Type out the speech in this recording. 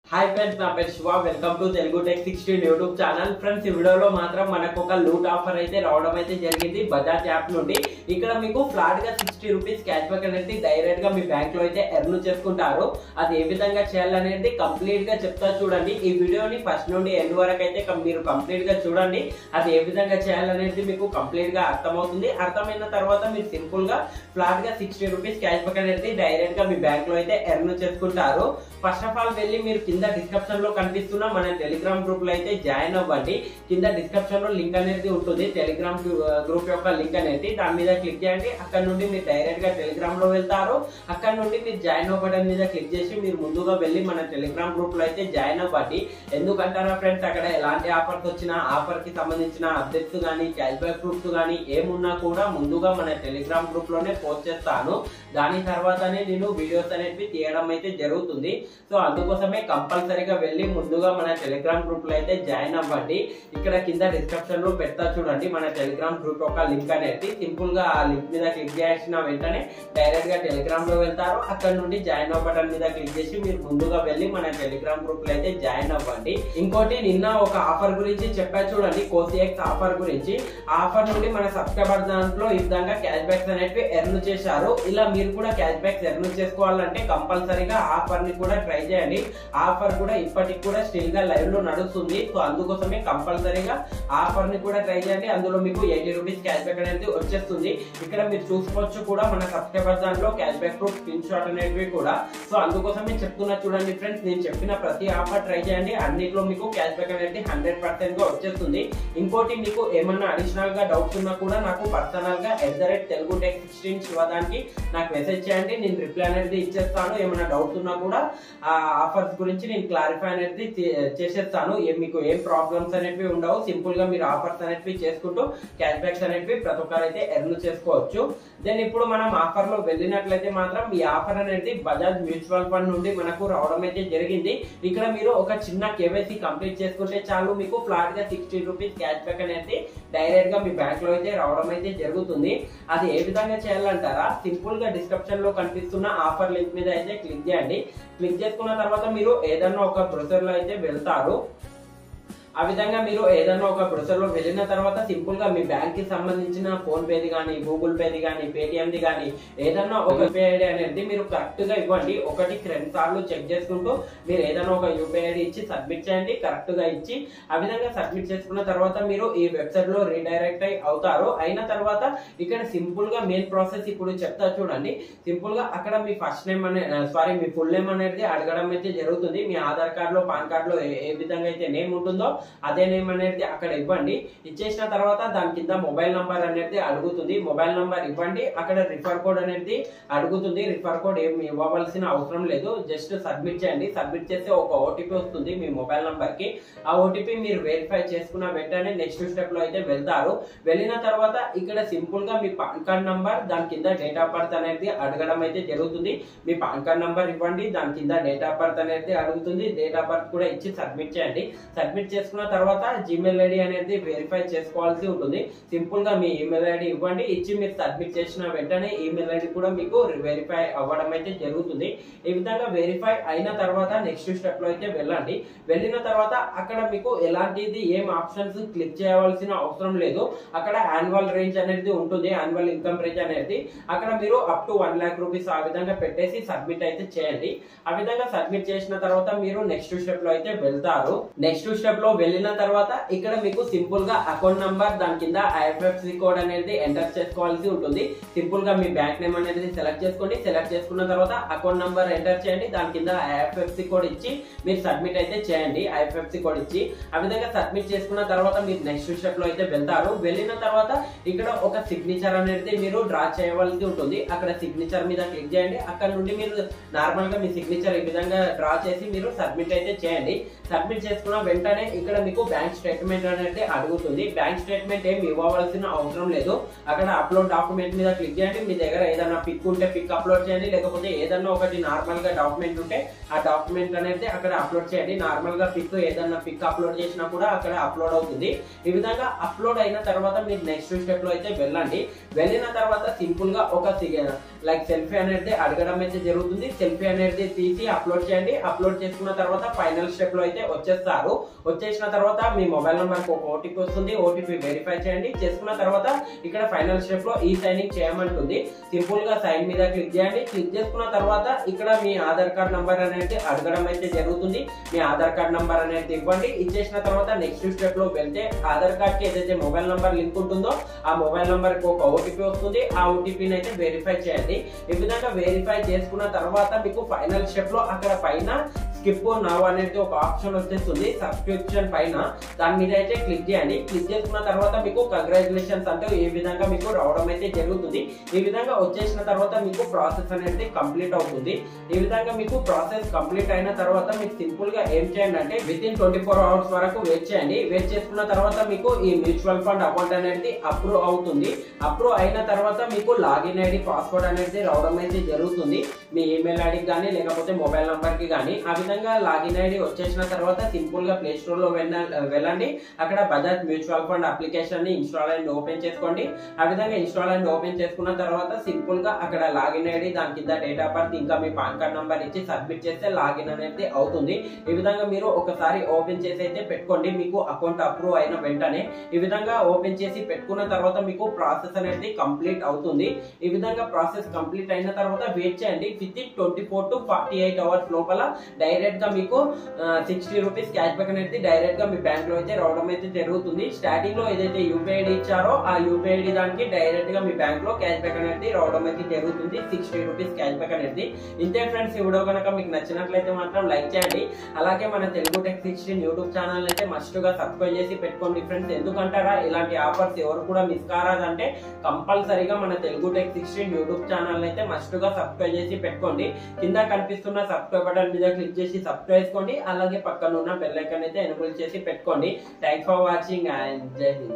hi friends నా పేరు Siva welcome to Telugu tech sixteen YouTube channel friends ఈ వీడియోలో మాత్రం మనకు ఒక లూట్ ఆఫర్ అయితే రావడం అయితే జరిగింది బజాజ్ యాప్ నుండి ఇక్కడ మీకు ఫ్లాట్ గా సిక్స్టీ రూపీస్ క్యాష్ బ్యాక్ అనేది డైరెక్ట్ గా మీ బ్యాంక్ లో అయితే ఎర్న్ చేసుకుంటారు అది ఏ విధంగా చేయాలనేది కంప్లీట్ గా చెప్తా చూడండి ఈ వీడియోని ఫస్ట్ నుండి ఎండ్ వరకు అయితే కం- మీరు కంప్లీట్ గా చూడండి అది ఏ విధంగా చేయాలనేది మీకు కంప్లీట్ గా అర్థమవుతుంది అర్థమైన తర్వాత మీరు సింపుల్ గా ఫ్లాట్ గా సిక్స్టీ రూపీస్ క్యాష్ బ్యాక్ అనేది డైరెక్ట్ గా మీ బ్యాంక్ లో అయితే ఎర్న్ చేసుకుంటారు ఫస్ట్ ఆఫ్ ఆల్ వెళ్ళి మీరు కింద డిస్క్రిప్షన్ లో కనిపిస్తున్న మన టెలిగ్రామ్ గ్రూప్ లో అయితే జాయిన్ అవ్వండి కింద డిస్క్రిప్షన్ లో లింక్ అనేది ఉంటుంది టెలిగ్రామ్ గ్రూప్ యొక్క లింక్ అనేది దాని మీద క్లిక్ చేయండి అక్కడ నుండి మీరు డైరెక్ట్ గా టెలిగ్రామ్ లో వెళ్తారు అక్కడ నుండి మీరు జాయిన్ అవ్వడం మీద క్లిక్ చేసి మీరు ముందుగా వెళ్ళి మన టెలిగ్రామ్ గ్రూప్ లో అయితే జాయిన్ అవ్వండి ఎందుకంటారా ఫ్రెండ్స్ అక్కడ ఎలాంటి ఆఫర్స్ వచ్చినా ఆఫర్ కి సంబంధించిన అప్డేట్స్ కానీ క్యాష్ బ్యాక్ గ్రూప్స్ కానీ ఏమున్నా కూడా ముందుగా మన టెలిగ్రామ్ గ్రూప్ లోనే పోస్ట్ చేస్తాను దాని తర్వాతనే నేను వీడియోస్ అనేవి తీయడం అయితే జరుగుతుంది సో అందుకోసమే కంపల్సరీగా వెళ్ళి ముందుగా మన టెలిగ్రామ్ గ్రూప్ లో అయితే జాయిన్ అవ్వండి ఇక్కడ కింద డిస్క్రిప్షన్ లో పెడతా చూడండి మన టెలిగ్రామ్ గ్రూప్ యొక్క లింక్ అనేది సింపుల్ గా ఆ లింక్ మీద క్లిక్ చేసిన వెంటనే డైరెక్ట్ గా టెలిగ్రామ్ లో వెళ్తారు అక్కడ నుండి జాయిన్ అవ్వ బటన్ మీద క్లిక్ చేసి మీరు ముందుగా వెళ్ళి మన టెలిగ్రామ్ గ్రూప్ లో అయితే జాయిన్ అవ్వండి ఇంకోటి నిన్న ఒక ఆఫర్ గురించి చెప్పా చూడండి కోసిఎక్స్ ఆఫర్ గురించి ఆ ఆఫర్ నుండి మన సబ్స్క్రైబర్ దాంట్లో ఈ విధంగా క్యాష్ బ్యాక్స్ అనేవి ఎర్న్ చేశారు ఇలా మీరు కూడా క్యాష్ బ్యాక్స్ ఎర్న్ చేసుకోవాలంటే కంపల్సరీగా ఆఫర్ ని కూడా ట్రై చేయండి ఆఫర్ కూడా ఇప్పటికి కూడా స్టిల్ గా లైవ్ లో నడుస్తుంది సో అందుకోసమే కంపల్సరీగా ఆఫర్ ని కూడా ట్రై చేయండి అందులో మీకు ఎయిటీ రూపీస్ క్యాష్ బ్యాక్ అనేది వచ్చేస్తుంది ఇక్కడ మీరు చూసుకోవచ్చు కూడా మన సబ్స్క్రైబర్ దాంట్లో cash back proof screenshot అనేవి కూడా సో అందుకోసమే చెప్తున్నా చూడండి ఫ్రెండ్స్ నేను చెప్పిన ప్రతి ఆఫర్ ట్రై చేయండి అన్నిట్లో మీకు క్యాష్ బ్యాక్ అనేది హండ్రెడ్ పర్సెంట్ గా వచ్చేస్తుంది ఇంకోటి మీకు ఏమన్నా అడిషనల్ గా డౌట్స్ ఉన్నా కూడా నాకు పర్సనల్ గా at the rate Telugu tech sixteen శివదానికి నాకు మెసేజ్ చేయండి నేను రిప్లై అనేది ఇచ్చేస్తాను ఏమైనా డౌట్స్ ఉన్నా కూడా ఆ ఆఫర్స్ గురించి నేను క్లారిఫై అనేది చే- చేసేస్తాను ఏ- మీకు ఏం ప్రాబ్లమ్స్ అనేవి ఉండవు సింపుల్ గా మీరు ఆఫర్స్ అనేవి చేసుకుంటూ క్యాష్ బ్యాక్స్ అనేవి ప్రతి ఒక్కరు అయితే ఎర్న్ చేసుకోవచ్చు దెన్ ఇప్పుడు మనం ఆఫర్ లో వెళ్ళినట్లయితే మాత్రం ఈ ఆఫర్ అనేది బజాజ్ మ్యూచువల్ ఫండ్ నుండి మనకు రావడం అయితే జరిగింది ఇక్కడ మీరు ఒక చిన్న కేవైసీ కంప్లీట్ చేసుకుంటే చాలు మీకు ఫ్లాట్ గా సిక్స్టీ రూపీస్ క్యాష్ బ్యాక్ అనేది డైరెక్ట్ గా మీ బ్యాంక్ లో అయితే రావడం అయితే జరుగుతుంది అది ఏ విధంగా చేయాలంటారా సింపుల్ గా డిస్క్రిప్షన్ లో కనిపిస్తున్న ఆఫర్ లింక్ మీద అయితే క్లిక్ చేయండి క్లిక్ చేసుకున్న తర్వాత మీరు ఏదన్నా ఒక బ్రౌజర్ లో అయితే వెళ్తారు ఆ విధంగా మీరు ఏదైనా ఒక బ్రౌజర్ లో వెళ్ళిన తర్వాత సింపుల్ గా మీ బ్యాంక్ కి సంబంధించిన ఫోన్ పేది కానీ గూగుల్ పేది కానీ పేటిఎం ది కానీ ఏదన్నా ఒక యూపీఐ ఐడి అనేది మీరు కరెక్ట్ గా ఇవ్వండి ఒకటి రెండు సార్లు చెక్ చేసుకుంటూ మీరు ఏదైనా ఒక యూపీఐ ఐడి ఇచ్చి సబ్మిట్ చేయండి కరెక్ట్ గా ఇచ్చి ఆ విధంగా సబ్మిట్ చేసుకున్న తర్వాత మీరు ఈ వెబ్సైట్ లో రీడైరెక్ట్ అయి అవుతారు అయిన తర్వాత ఇక్కడ సింపుల్ గా మెయిన్ ప్రాసెస్ ఇప్పుడు చెప్తా చూడండి సింపుల్ గా అక్కడ మీ ఫస్ట్ నేమ్ అనే సారీ మీ ఫుల్ నేమ్ అనేది అడగడం అయితే జరుగుతుంది మీ ఆధార్ కార్డ్ లో పాన్ కార్డ్ లో ఏ- ఏ విధంగా అయితే నేమ్ ఉంటుందో అదే నేమ్ అనేది అక్కడ ఇవ్వండి ఇచ్చేసిన తర్వాత దాని కింద మొబైల్ నంబర్ అనేది అడుగుతుంది మొబైల్ నంబర్ ఇవ్వండి అక్కడ రిఫర్ కోడ్ అనేది అడుగుతుంది రిఫర్ కోడ్ ఏమి ఇవ్వవలసిన అవసరం లేదు జస్ట్ సబ్మిట్ చేయండి సబ్మిట్ చేస్తే ఒక ఓటీపీ వస్తుంది మీ మొబైల్ నంబర్ కి ఆ ఓటీపీ మీరు వెరిఫై చేసుకున్న వెంటనే నెక్స్ట్ స్టెప్ లో అయితే వెళ్తారు వెళ్ళిన తర్వాత ఇక్కడ సింపుల్ గా మీ పాన్ కార్డ్ నంబర్ దాని కింద డేట్ ఆఫ్ బర్త్ అనేది అడగడం అయితే జరుగుతుంది మీ పాన్ కార్డ్ నంబర్ ఇవ్వండి దాని కింద డేట్ ఆఫ్ బర్త్ అనేది అడుగుతుంది డేట్ ఆఫ్ బర్త్ కూడా ఇచ్చి సబ్మిట్ చేయండి సబ్మిట్ చేసుకున్న తర్వాత జీమెయిల్ ఐడి అనేది వెరిఫై చేసుకోవాల్సి ఉంటుంది సింపుల్ గా మీ ఈమెయిల్ ఐడి ఇవ్వండి ఇచ్చి మీరు సబ్మిట్ చేసిన వెంటనే ఈమెయిల్ ఐడి కూడా మీకు వెరిఫై అవ్వడం అయితే జరుగుతుంది ఈ విధంగా వెరిఫై అయిన తర్వాత నెక్స్ట్ స్టెప్ లో అయితే వెళ్ళండి వెళ్ళిన తర్వాత అక్కడ మీకు ఎలాంటిది ఏం ఆప్షన్స్ క్లిక్ చేయవలసిన అవసరం లేదు అక్కడ యాన్యువల్ రేంజ్ అనేది ఉంటుంది యాన్యువల్ ఇన్కమ్ రేంజ్ అనేది అక్కడ మీరు up to one lakh rupees ఆ విధంగా పెట్టేసి సబ్మిట్ అయితే చేయండి ఆ విధంగా సబ్మిట్ చేసిన తర్వాత మీరు నెక్స్ట్ స్టెప్ లో అయితే వెళ్తారు నెక్స్ట్ స్టెప్ లో వెళ్ళిన తర్వాత ఇక్కడ మీకు సింపుల్ గా అకౌంట్ నంబర్ దాని కింద ఐఎఫ్ఎఫ్సి కోడ్ అనేది ఎంటర్ చేసుకోవాల్సి ఉంటుంది సింపుల్ గా మీ బ్యాంక్ నేమ్ అనేది సెలెక్ట్ చేసుకోండి సెలెక్ట్ చేసుకున్న తర్వాత అకౌంట్ నంబర్ ఎంటర్ చేయండి దాని కింద ఐఎఫ్ఎఫ్సి కోడ్ ఇచ్చి మీరు సబ్మిట్ అయితే చేయండి ఐఎఫ్ఎఫ్సి కోడ్ ఇచ్చి ఆ విధంగా సబ్మిట్ చేసుకున్న తర్వాత మీరు నెక్స్ట్ స్టెప్ లో అయితే వెళ్తారు వెళ్ళిన తర్వాత ఇక్కడ ఒక సిగ్నేచర్ అనేది మీరు డ్రా చేయవలసి ఉంటుంది అక్కడ సిగ్నేచర్ మీద క్లిక్ చేయండి అక్కడ నుండి మీరు నార్మల్ గా మీ సిగ్నేచర్ ఈ విధంగా డ్రా చేసి మీరు సబ్మిట్ అయితే చేయండి సబ్మిట్ చేసుకున్న వెంటనే ఇక్కడ ఇక్కడ మీకు బ్యాంక్ స్టేట్మెంట్ అనేది అడుగుతుంది బ్యాంక్ స్టేట్మెంట్ ఏమి ఇవ్వవలసిన అవసరం లేదు అక్కడ అప్లోడ్ డాక్యుమెంట్ మీద క్లిక్ చేయండి మీ దగ్గర ఏదైనా పిక్ ఉంటే పిక్ అప్లోడ్ చేయండి లేకపోతే ఏదైనా ఒకటి నార్మల్ గా డాక్యుమెంట్ ఉంటే ఆ డాక్యుమెంట్ అనేది అక్కడ అప్లోడ్ చేయండి నార్మల్ గా పిక్ ఏదైనా పిక్ అప్లోడ్ చేసినా కూడా అక్కడ అప్లోడ్ అవుతుంది ఈ విధంగా అప్లోడ్ అయిన తర్వాత మీరు నెక్స్ట్ స్టెప్ లో అయితే వెళ్ళండి వెళ్ళిన తర్వాత సింపుల్ గా ఒక లైక్ సెల్ఫీ అనేది అడగడం అయితే జరుగుతుంది సెల్ఫీ అనేది తీసి అప్లోడ్ చేయండి అప్లోడ్ చేసుకున్న తర్వాత ఫైనల్ స్టెప్ లో అయితే వచ్చేస్తారు వచ్చేసిన తర్వాత మీ మొబైల్ నంబర్ ఒక ఓటీపీ వస్తుంది ఓటీపీ వెరిఫై చేయండి చేసుకున్న తర్వాత ఇక్కడ ఫైనల్ స్టెప్ లో ఈ సైనింగ్ చేయమంటుంది సింపుల్ గా సైన్ మీద క్లిక్ చేయండి క్లిక్ చేసుకున్న తర్వాత ఇక్కడ మీ ఆధార్ కార్డ్ నంబర్ అనేది అడగడం అయితే జరుగుతుంది మీ ఆధార్ కార్డ్ నంబర్ అనేది ఇవ్వండి ఇచ్చేసిన తర్వాత నెక్స్ట్ స్టెప్ లో వెళ్తే ఆధార్ కార్డ్ కి ఏదైతే మొబైల్ నంబర్ లింక్ ఉంటుందో ఆ మొబైల్ నంబర్ కి ఒక ఓటీపీ వస్తుంది ఆ ఓటీపీని అయితే వెరిఫై చేయండి ఈ విధంగా వెరిఫై చేసుకున్న తర్వాత మీకు ఫైనల్ స్టెప్ లో అక్కడ పైన స్కిప్ నవ్ అనేది ఒక ఆప్షన్ వచ్చేస్తుంది సబ్స్క్రిప్షన్ పైన దాని మీద అయితే క్లిక్ చేయండి క్లిక్ చేసుకున్న తర్వాత మీకు కంగ్రాచులేషన్స్ అంటే ఈ విధంగా మీకు రావడం అయితే జరుగుతుంది ఈ విధంగా వచ్చేసిన తర్వాత మీకు ప్రాసెస్ అనేది కంప్లీట్ అవుతుంది ఈ విధంగా మీకు ప్రాసెస్ కంప్లీట్ అయిన తర్వాత మీకు సింపుల్ గా ఏం చేయండి అంటే within twenty four hours వరకు వెయిట్ చేయండి వెయిట్ చేసుకున్న తర్వాత మీకు ఈ మ్యూచువల్ ఫండ్ అకౌంట్ అనేది అప్రూవ్ అవుతుంది అప్రూవ్ అయిన తర్వాత మీకు లాగిన్ ఐడి పాస్వర్డ్ అనేది రావడం అయితే జరుగుతుంది మీ ఈమెయిల్ ఐడికి కానీ లేకపోతే మొబైల్ నంబర్ కి కానీ ఆ విధంగా లాగిన్ ఐడి వచ్చేసిన తర్వాత సింపుల్ గా ప్లే స్టోర్ లో వెళ్ళ- వెళ్ళండి అక్కడ బజాజ్ మ్యూచువల్ ఫండ్ అప్లికేషన్ ని ఇన్స్టాల్ అండ్ ఓపెన్ చేసుకోండి ఆ విధంగా ఇన్స్టాల్ అండ్ ఓపెన్ చేసుకున్న తర్వాత సింపుల్ గా అక్కడ లాగిన్ ఐడి దాని కింద డేట్ ఆఫ్ బర్త్ ఇంకా మీ పాన్ కార్డ్ నంబర్ ఇచ్చి సబ్మిట్ చేస్తే లాగిన్ అనేది అవుతుంది ఈ విధంగా మీరు ఒకసారి ఓపెన్ చేసి అయితే పెట్టుకోండి మీకు అకౌంట్ అప్రూవ్ అయిన వెంటనే ఈ విధంగా ఓపెన్ చేసి పెట్టుకున్న తర్వాత మీకు ప్రాసెస్ అనేది కంప్లీట్ అవుతుంది ఈ విధంగా ప్రాసెస్ కంప్లీట్ అయిన తర్వాత వెయిట్ చేయండి within twenty four to forty eight hours లోపల డైరెక్ట్ గా మీకు సిక్స్టీ రూపీస్ క్యాష్ బ్యాక్ అనేది డైరెక్ట్ గా మీ బ్యాంక్ లో అయితే రావడం అయితే జరుగుతుంది స్టార్టింగ్ లో ఏదైతే యూపీఐడి ఇచ్చారో ఆ యూపీఐడి దానికి డైరెక్ట్ గా మీ బ్యాంక్ లో క్యాష్ బ్యాక్ అనేది రావడం అయితే జరుగుతుంది సిక్స్టీ రూపీస్ క్యాష్ బ్యాక్ అనేది ఇంతే ఫ్రెండ్స్ ఈ వీడియో కనుక మీకు నచ్చినట్లయితే మాత్రం లైక్ చేయండి అలాగే మన Telugu tech sixteen YouTube channel అయితే మస్ట్ గా సబ్స్క్రైబ్ చేసి పెట్టుకోండి ఫ్రెండ్స్ ఎందుకంటారా ఇలాంటి ఆఫర్స్ ఎవరు కూడా మిస్ కారాదంటే కంపల్సరీగా మన Telugu tech sixteen YouTube channel అయితే మస్ట్ గా సబ్స్క్రైబ్ చేసి పెట్టుకోండి కింద కనిపిస్తున్న సబ్స్క్రైబ్ బటన్ మీద క్లిక్ చేసి సబ్స్క్రైబ్ చేసుకోండి అలాగే పక్కన ఉన్న బెల్ ఐకాన్ అయితే ఎనబుల్ చేసి పెట్టుకోండి థ్యాంక్స్ ఫర్ వాచింగ్ అండ్ జై హింద్